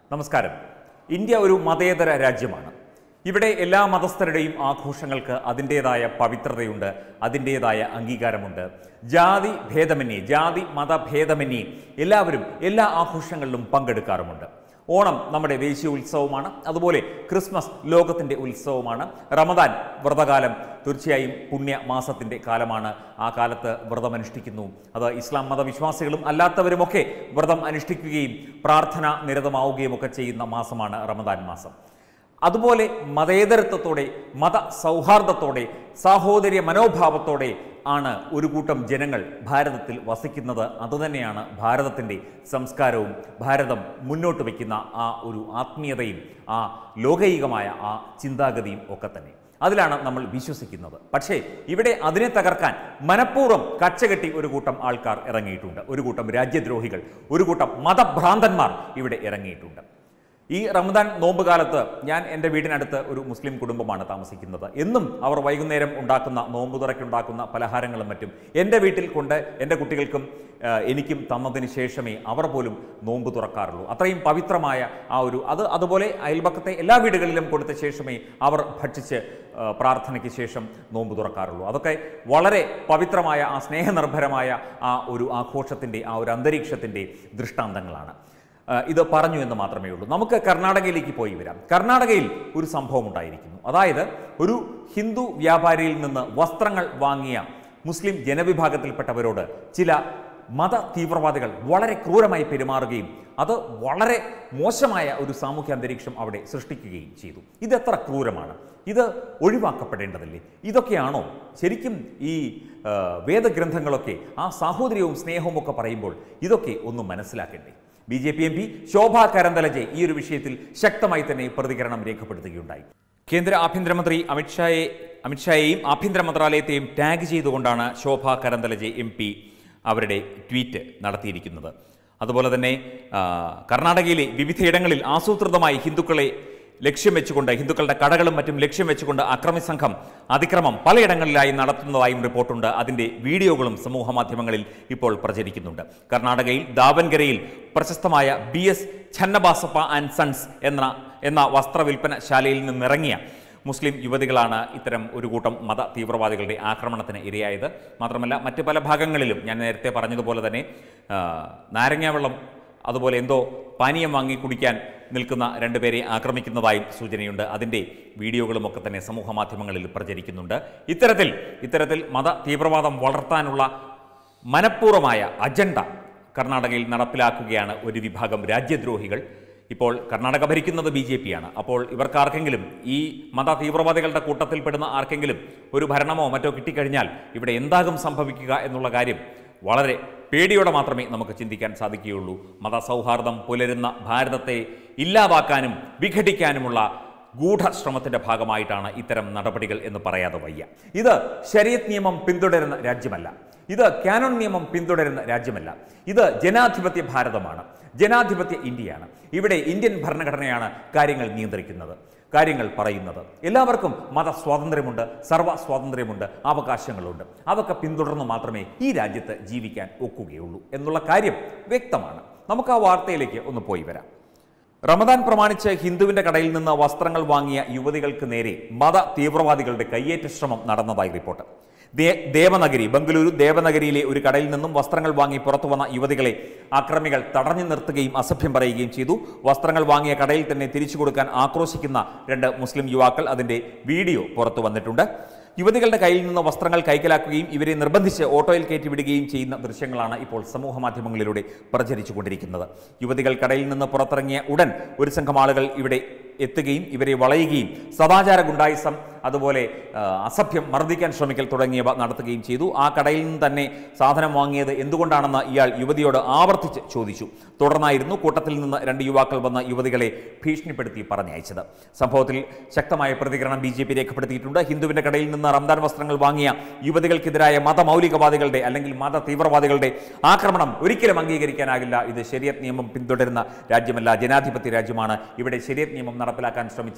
നമസ്കാരം ഇന്ത്യ ഒരു മതേതര രാജ്യമാണ് ഇവിടെ എല്ലാ മതസ്ഥരുടെയും ആഘോഷങ്ങൾക്ക് അതിൻ്റേതായ പവിത്രതയുണ്ട് അതിൻ്റേതായ അംഗീകാരമുണ്ട് ജാതി ഭേദമന്യേ ജാതി മതഭേദമന്യേ എല്ലാവരും എല്ലാ ആഘോഷങ്ങളിലും പങ്കെടുക്കാറുമുണ്ട് ഓണം നമ്മുടെ ദേശീയ ഉത്സവമാണ് അതുപോലെ ക്രിസ്മസ് ലോകത്തിൻ്റെ ഉത്സവമാണ് റമദാൻ വ്രതകാലം തീർച്ചയായും പുണ്യ മാസത്തിൻ്റെ കാലമാണ് ആ കാലത്ത് വ്രതം അനുഷ്ഠിക്കുന്നു അത് ഇസ്ലാം മതവിശ്വാസികളും അല്ലാത്തവരുമൊക്കെ വ്രതം അനുഷ്ഠിക്കുകയും പ്രാർത്ഥന നിരതമാവുകയും ഒക്കെ ചെയ്യുന്ന മാസമാണ് റമദാൻ മാസം അതുപോലെ മതേതരത്വത്തോടെ മത സൗഹാർദ്ദത്തോടെ സാഹോദര്യ മനോഭാവത്തോടെ ആണ് ഒരു കൂട്ടം ജനങ്ങൾ ഭാരതത്തിൽ വസിക്കുന്നത് അതുതന്നെയാണ് ഭാരതത്തിൻ്റെ സംസ്കാരവും ഭാരതം മുന്നോട്ട് വയ്ക്കുന്ന ആ ഒരു ആത്മീയതയും ആ ലോകൈകമായ ആ ചിന്താഗതിയും ഒക്കെ തന്നെ അതിലാണ് നമ്മൾ വിശ്വസിക്കുന്നത് പക്ഷേ ഇവിടെ അതിനെ തകർക്കാൻ മനഃപൂർവ്വം കച്ചകെട്ടി ഒരു കൂട്ടം ആൾക്കാർ ഇറങ്ങിയിട്ടുണ്ട് ഒരു കൂട്ടം രാജ്യദ്രോഹികൾ ഒരു കൂട്ടം മതഭ്രാന്തന്മാർ ഇവിടെ ഇറങ്ങിയിട്ടുണ്ട് ഈ റമദാൻ നോമ്പ് കാലത്ത് ഞാൻ എൻ്റെ വീടിനടുത്ത് ഒരു മുസ്ലിം കുടുംബമാണ് താമസിക്കുന്നത് എന്നും അവർ വൈകുന്നേരം ഉണ്ടാക്കുന്ന നോമ്പ് തുറയ്ക്കുണ്ടാക്കുന്ന പലഹാരങ്ങളും മറ്റും എൻ്റെ വീട്ടിൽ കൊണ്ട് എൻ്റെ കുട്ടികൾക്കും ആ, എനിക്കും തന്നതിന് ശേഷമേ അവർ പോലും നോമ്പ് തുറക്കാറുള്ളൂ അത്രയും പവിത്രമായ ആ ഒരു അത് അതുപോലെ അയൽപക്കത്തെ എല്ലാ വീടുകളിലും കൊടുത്ത ശേഷമേ അവർ ഭക്ഷിച്ച് ആ, പ്രാർത്ഥനയ്ക്ക് ശേഷം നോമ്പ് തുറക്കാറുള്ളൂ അതൊക്കെ വളരെ പവിത്രമായ ആ സ്നേഹനിർഭരമായ ആ ഒരു ആഘോഷത്തിൻ്റെ ആ ഒരു അന്തരീക്ഷത്തിൻ്റെ ദൃഷ്ടാന്തങ്ങളാണ് ആ, ഇത് പറഞ്ഞു എന്ന് മാത്രമേ ഉള്ളൂ നമുക്ക് കർണാടകയിലേക്ക് പോയി വരാം കർണാടകയിൽ ഒരു സംഭവം ഉണ്ടായിരിക്കുന്നു അതായത് ഒരു ഹിന്ദു വ്യാപാരിയിൽ നിന്ന് വസ്ത്രങ്ങൾ വാങ്ങിയ മുസ്ലിം ജനവിഭാഗത്തിൽപ്പെട്ടവരോട് ചില മത തീവ്രവാദികൾ വളരെ ക്രൂരമായി പെരുമാറുകയും അത് വളരെ മോശമായ ഒരു സാമൂഹ്യ അന്തരീക്ഷം അവിടെ സൃഷ്ടിക്കുകയും ചെയ്തു ഇത് എത്ര ക്രൂരമാണ് ഇത് ഒഴിവാക്കപ്പെടേണ്ടതില്ലേ ഇതൊക്കെയാണോ ശരിക്കും ഈ ആ, വേദഗ്രന്ഥങ്ങളൊക്കെ ആ സാഹോദര്യവും സ്നേഹവും ഒക്കെ പറയുമ്പോൾ ഇതൊക്കെ ഒന്ന് മനസ്സിലാക്കണ്ടേ B J P M P Shobha Karandlaje ഈ ഒരു വിഷയത്തിൽ ശക്തമായി തന്നെ പ്രതികരണം രേഖപ്പെടുത്തുകയുണ്ടായി കേന്ദ്ര ആഭ്യന്തരമന്ത്രി അമിത്ഷായെ അമിത്ഷായെയും ആഭ്യന്തര മന്ത്രാലയത്തെയും ടാഗ് ചെയ്തുകൊണ്ടാണ് ശോഭ കരന്തലജെ എം പി അവരുടെ ട്വീറ്റ് നടത്തിയിരിക്കുന്നത് അതുപോലെ തന്നെ ആ, കർണാടകയിലെ വിവിധയിടങ്ങളിൽ ആസൂത്രിതമായി ഹിന്ദുക്കളെ ലക്ഷ്യം വെച്ചുകൊണ്ട് ഹിന്ദുക്കളുടെ കടകളും മറ്റും ലക്ഷ്യം വെച്ചുകൊണ്ട് അക്രമി സംഘം അതിക്രമം പലയിടങ്ങളിലായി നടത്തുന്നതായും റിപ്പോർട്ടുണ്ട് അതിന്റെ വീഡിയോകളും സമൂഹ മാധ്യമങ്ങളിൽ ഇപ്പോൾ പ്രചരിക്കുന്നുണ്ട് കർണാടകയിൽ ദാവൻഗരയിൽ പ്രശസ്തമായ B S Channabasappa and sons എന്ന എന്ന വസ്ത്രവിൽപ്പന ശാലയിൽ നിന്നിറങ്ങിയ മുസ്ലിം യുവതികളാണ് ഇത്തരം ഒരു കൂട്ടം മത തീവ്രവാദികളുടെ ആക്രമണത്തിന് ഇരയായത് മാത്രമല്ല മറ്റ് പല ഭാഗങ്ങളിലും ഞാൻ നേരത്തെ പറഞ്ഞതുപോലെ തന്നെ ആ, നാരങ്ങാവെള്ളം അതുപോലെ എന്തോ പാനീയം വാങ്ങി കുടിക്കാൻ നിൽക്കുന്ന രണ്ടുപേരെ ആക്രമിക്കുന്നതായും സൂചനയുണ്ട് അതിൻ്റെ വീഡിയോകളും ഒക്കെ തന്നെ സമൂഹ മാധ്യമങ്ങളിൽ പ്രചരിക്കുന്നുണ്ട് ഇത്തരത്തിൽ ഇത്തരത്തിൽ മത തീവ്രവാദം വളർത്താനുള്ള മനഃപൂർവമായ അജണ്ട കർണാടകയിൽ നടപ്പിലാക്കുകയാണ് ഒരു വിഭാഗം രാജ്യദ്രോഹികൾ ഇപ്പോൾ കർണാടക ഭരിക്കുന്നത് ബി ജെ പിയാണ് അപ്പോൾ ഇവർക്കാർക്കെങ്കിലും ഈ മത തീവ്രവാദികളുടെ കൂട്ടത്തിൽപ്പെടുന്ന ആർക്കെങ്കിലും ഒരു ഭരണമോ മറ്റോ കിട്ടിക്കഴിഞ്ഞാൽ ഇവിടെ എന്താകും സംഭവിക്കുക എന്നുള്ള കാര്യം വളരെ പേടിയോടെ മാത്രമേ നമുക്ക് ചിന്തിക്കാൻ സാധിക്കുകയുള്ളൂ മതസൗഹാർദ്ദം പുലരുന്ന ഭാരതത്തെ ഇല്ലാതാക്കാനും വിഘടിക്കാനുമുള്ള ഗൂഢശ്രമത്തിന്റെ ഭാഗമായിട്ടാണ് ഇത്തരം നടപടികൾ എന്ന് പറയാതെ വയ്യ ഇത് ശരീഅത്ത് നിയമം പിന്തുടരുന്ന രാജ്യമല്ല ഇത് കാനോൺ നിയമം പിന്തുടരുന്ന രാജ്യമല്ല ഇത് ജനാധിപത്യ ഭാരതമാണ് ജനാധിപത്യ ഇന്ത്യയാണ് ഇവിടെ ഇന്ത്യൻ ഭരണഘടനയാണ് കാര്യങ്ങൾ നിയന്ത്രിക്കുന്നത് കാര്യങ്ങൾ പറയുന്നത് എല്ലാവർക്കും മത സ്വാതന്ത്ര്യമുണ്ട് സർവ്വ സ്വാതന്ത്ര്യമുണ്ട് അവകാശങ്ങളുണ്ട് അതൊക്കെ പിന്തുടർന്ന് മാത്രമേ ഈ രാജ്യത്ത് ജീവിക്കാൻ ഒക്കുകയുള്ളൂ എന്നുള്ള കാര്യം വ്യക്തമാണ് നമുക്ക് ആ വാർത്തയിലേക്ക് ഒന്ന് പോയി വരാം റമദാൻ പ്രമാണിച്ച് ഹിന്ദുവിന്റെ കടയിൽ നിന്ന് വസ്ത്രങ്ങൾ വാങ്ങിയ യുവതികൾക്ക് നേരെ മത തീവ്രവാദികളുടെ കയ്യേറ്റ ശ്രമം നടന്നതായി റിപ്പോർട്ട് ദേ- ദേവനഗരി ബംഗളൂരു ദേവനഗരിയിലെ ഒരു കടയിൽ നിന്നും വസ്ത്രങ്ങൾ വാങ്ങി പുറത്തു വന്ന യുവതികളെ ആക്രമികൾ തടഞ്ഞു നിർത്തുകയും അസഭ്യം പറയുകയും ചെയ്തു വസ്ത്രങ്ങൾ വാങ്ങിയ കടയിൽ തന്നെ തിരിച്ചു കൊടുക്കാൻ ആക്രോശിക്കുന്ന രണ്ട് മുസ്ലിം യുവാക്കൾ അതിന്റെ വീഡിയോ പുറത്തു വന്നിട്ടുണ്ട് യുവതികളുടെ കയ്യിൽ നിന്ന് വസ്ത്രങ്ങൾ കൈക്കലാക്കുകയും ഇവരെ നിർബന്ധിച്ച് ഓട്ടോയിൽ കയറ്റി വിടുകയും ചെയ്യുന്ന ദൃശ്യങ്ങളാണ് ഇപ്പോൾ സമൂഹ മാധ്യമങ്ങളിലൂടെ പ്രചരിച്ചുകൊണ്ടിരിക്കുന്നത് യുവതികൾ കടയിൽ നിന്ന് പുറത്തിറങ്ങിയ ഉടൻ ഒരു സംഘം ആളുകൾ ഇവിടെ എത്തുകയും ഇവരെ വളയുകയും സദാചാര ഗുണ്ടായിസം അതുപോലെ ആ, അസഭ്യം മർദ്ദിക്കാൻ ശ്രമിക്കൽ തുടങ്ങിയവ നടത്തുകയും ചെയ്തു ആ കടയിൽ നിന്ന് തന്നെ സാധനം വാങ്ങിയത് എന്തുകൊണ്ടാണെന്ന് ഇയാൾ യുവതിയോട് ആവർത്തിച്ച് ചോദിച്ചു തുടർന്നായിരുന്നു കൂട്ടത്തിൽ നിന്ന് രണ്ട് യുവാക്കൾ വന്ന യുവതികളെ ഭീഷണിപ്പെടുത്തി പറഞ്ഞയച്ചത് സംഭവത്തിൽ ശക്തമായ പ്രതികരണം ബി ജെ പി രേഖപ്പെടുത്തിയിട്ടുണ്ട് ഹിന്ദുവിന്റെ കടയിൽ നിന്ന് റംദാൻ വസ്ത്രങ്ങൾ വാങ്ങിയ യുവതികൾക്കെതിരായ മതമൗലികവാദികളുടെ അല്ലെങ്കിൽ മത തീവ്രവാദികളുടെ ആക്രമണം ഒരിക്കലും അംഗീകരിക്കാനാകില്ല ഇത് ശരിയത് നിയമം പിന്തുടരുന്ന രാജ്യമല്ല ജനാധിപത്യ രാജ്യമാണ് ഇവിടെ ശരിയത് നിയമം നടപ്പിലാക്കാൻ ശ്രമിച്ചാൽ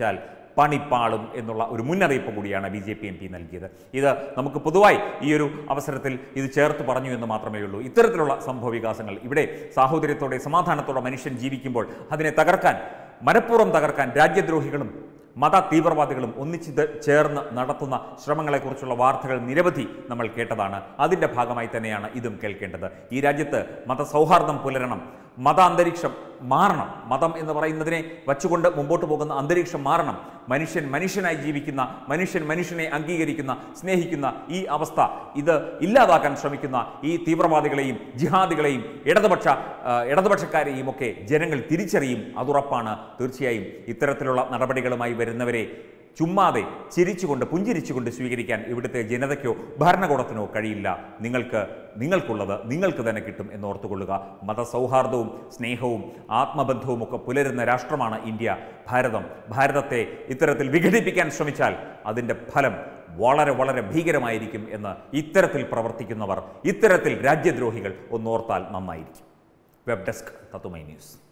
പണിപ്പാളും എന്നുള്ള ഒരു മുന്നറിയിപ്പ് കൂടിയാണ് B J P M P നൽകിയത് ഇത് നമുക്ക് പൊതുവായി ഈ ഒരു അവസരത്തിൽ ഇത് ചേർത്ത് പറഞ്ഞു എന്ന് മാത്രമേ ഉള്ളൂ ഇത്തരത്തിലുള്ള സംഭവ വികാസങ്ങൾ ഇവിടെ സാഹോദര്യത്തോടെ സമാധാനത്തോടെ മനുഷ്യൻ ജീവിക്കുമ്പോൾ അതിനെ തകർക്കാൻ മനഃപൂർവ്വം തകർക്കാൻ രാജ്യദ്രോഹികളും മത തീവ്രവാദികളും ഒന്നിച്ച് ഇത് ചേർന്ന് നടത്തുന്ന ശ്രമങ്ങളെക്കുറിച്ചുള്ള വാർത്തകൾ നിരവധി നമ്മൾ കേട്ടതാണ് അതിൻ്റെ ഭാഗമായി തന്നെയാണ് ഇതും കേൾക്കേണ്ടത് ഈ രാജ്യത്ത് മതസൗഹാർദ്ദം പുലരണം മത അന്തരീക്ഷം മാറണം മതം എന്ന് പറയുന്നതിനെ വച്ചുകൊണ്ട് മുമ്പോട്ട് പോകുന്ന അന്തരീക്ഷം മാറണം മനുഷ്യൻ മനുഷ്യനായി ജീവിക്കുന്ന മനുഷ്യൻ മനുഷ്യനെ അംഗീകരിക്കുന്ന സ്നേഹിക്കുന്ന ഈ അവസ്ഥ ഇത് ഇല്ലാതാക്കാൻ ശ്രമിക്കുന്ന ഈ തീവ്രവാദികളെയും ജിഹാദികളെയും ഇടതുപക്ഷ ആ, ഇടതുപക്ഷക്കാരെയും ഒക്കെ ജനങ്ങൾ തിരിച്ചറിയും അതുറപ്പാണ് തീർച്ചയായും ഇത്തരത്തിലുള്ള നടപടികളുമായി വരുന്നവരെ ചുമ്മാതെ ചിരിച്ചുകൊണ്ട് പുഞ്ചിരിച്ചുകൊണ്ട് സ്വീകരിക്കാൻ ഇവിടുത്തെ ജനതയ്ക്കോ ഭരണകൂടത്തിനോ കഴിയില്ല നിങ്ങൾക്ക് നിങ്ങൾക്കുള്ളത് നിങ്ങൾക്ക് തന്നെ കിട്ടും എന്ന് ഓർത്തുകൊള്ളുക മതസൗഹാർദ്ദവും സ്നേഹവും ആത്മബന്ധവും ഒക്കെ പുലരുന്ന രാഷ്ട്രമാണ് ഇന്ത്യ ഭാരതം ഭാരതത്തെ ഇത്തരത്തിൽ വിഘടിപ്പിക്കാൻ ശ്രമിച്ചാൽ അതിൻ്റെ ഫലം വളരെ വളരെ ഭീകരമായിരിക്കും എന്ന് ഇത്തരത്തിൽ പ്രവർത്തിക്കുന്നവർ ഇത്തരത്തിൽ രാജ്യദ്രോഹികൾ ഒന്നോർത്താൽ നന്നായിരിക്കും വെബ് ഡെസ്ക് തത്തുമൈ ന്യൂസ്